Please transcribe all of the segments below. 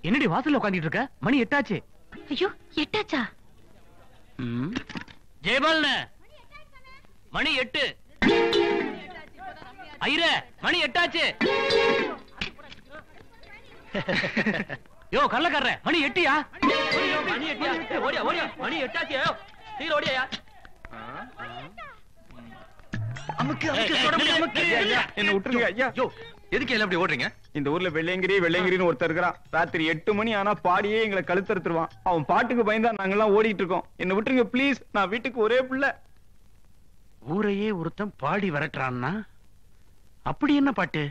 என்னடி வாசல்ல உட்கார்ந்துட்டு இருக்க மணி எட்டாச்சு ஐயோ எட்டாச்சா ஜெயபாலன மணி எட்டு ஐர மணி எட்டாச்சு யோ கள்ளக்காரர மணி எட்டியா மணி எட்டியா ஓடியா ஓடியா மணி எட்டாச்சு சீக்கிரம் ஓடியா அமுக்கு அமுக்கு, தொடமுக்கு, அமுக்கு. என்ன விட்டுருங்க ஐயா யோ எதுக்கு எல்லாம் அப்படி ஓடுறீங்க இந்த ஊர்ல வெள்ளையங்கிரி வெள்ளையங்கிரின்னு ஒருத்தர் இருக்கிறான் ராத்திரி எட்டு மணி ஆனா பாடியே எங்களை கழுத்தறுத்துருவான் அவன் பாட்டுக்கு பயந்தா நாங்கெல்லாம் ஓடிட்டு இருக்கோம் என்ன விட்டுருங்க ப்ளீஸ் நான் வீட்டுக்கு ஒரே பிள்ளை ஊரையே ஒருத்தன் பாடி விரட்டுறான்னா அப்படி என்ன பாட்டு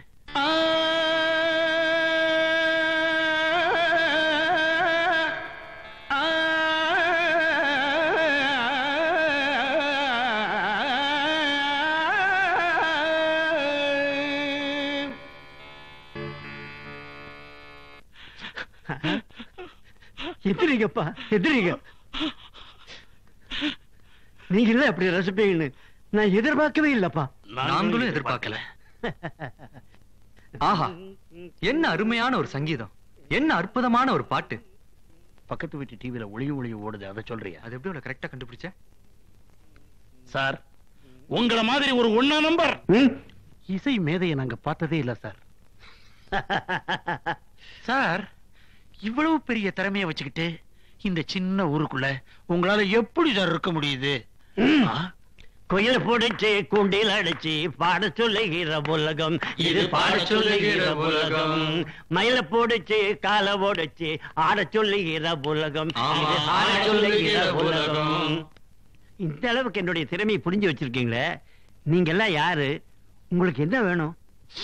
எதிரிங்கப்பா எதிரிங்க நீங்களே அப்படி ரசிப்பீங்கன்னு நான் எதிர்பார்க்கவே இல்லப்பா நாங்களும் எதிர்பார்க்கல ஆஹா என்ன அருமையான ஒரு சங்கீதம் என்ன அற்புதமான ஒரு பாட்டு பக்கத்து வீட்டு டிவில ஒளியும் ஒளியும் ஓடுது அதை சொல்றியா அது எப்படி உங்களை கரெக்டா கண்டுபிடிச்ச சார் உங்களை மாதிரி ஒரு ஒண்ணா நம்பர் ம்? இசை மேதையை நாங்க பார்த்ததே இல்ல சார் சார் இவ்வளவு பெரிய திறமைய வச்சுக்கிட்டு இந்த சின்ன ஊருக்குள்ள உங்களால எப்படி சார் இருக்க முடியுது ஆ? குயில் பிடிச்சு கூண்டில் அடிச்சு பாட சொல்லுகிற உலகம் இது பாட சொல்லுகிற உலகம் மயில போடுச்சு கால ஓடிச்சு ஆட சொல்லுகிற உலகம் இது ஆட சொல்லுகிற உலகம் இந்த அளவுக்கு என்னுடைய திறமையை புரிஞ்சு வச்சிருக்கீங்களே நீங்க எல்லாம் யாரு உங்களுக்கு என்ன வேணும்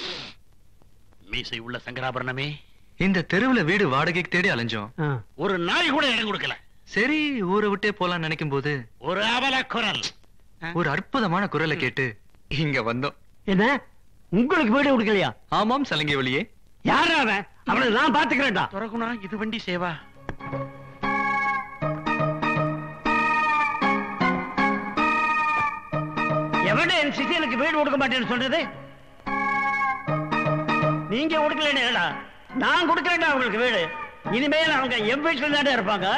மீசை உள்ள சங்கராபரணமே இந்த தெருவுல வீடு வாடகைக்கு தேடி அலைஞ்சோம் ஆ. ஒரு நாய் கூட இடம் கொடுக்கல சரி ஊரை விட்டே போலாம்னு நினைக்கும் போது ஒரு அவல குரல் ஒரு அற்புதமான குரலை கேட்டு இங்க வந்தோம் என்ன உங்களுக்கு வீடு கொடுக்கலையா ஆமாம் சலங்கை வழியே யாரா அவன் அவனை நான் பாத்துக்கிறேன்டா துறகுணா இது வண்டி சேவா எவன என் சிஷியனுக்கு வீடு கொடுக்க மாட்டேன்னு சொன்னது நீங்க கொடுக்கலடா நான் கொடுக்கறேன்டா அவங்களுக்கு வீடு இனிமேல் அவங்க என் வீட்டுல தானே இருப்பாங்க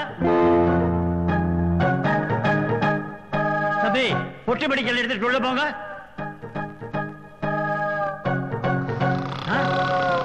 தம்பி பொட்டி படிக்கல் எடுத்துட்டு உள்ள போங்க ஆ?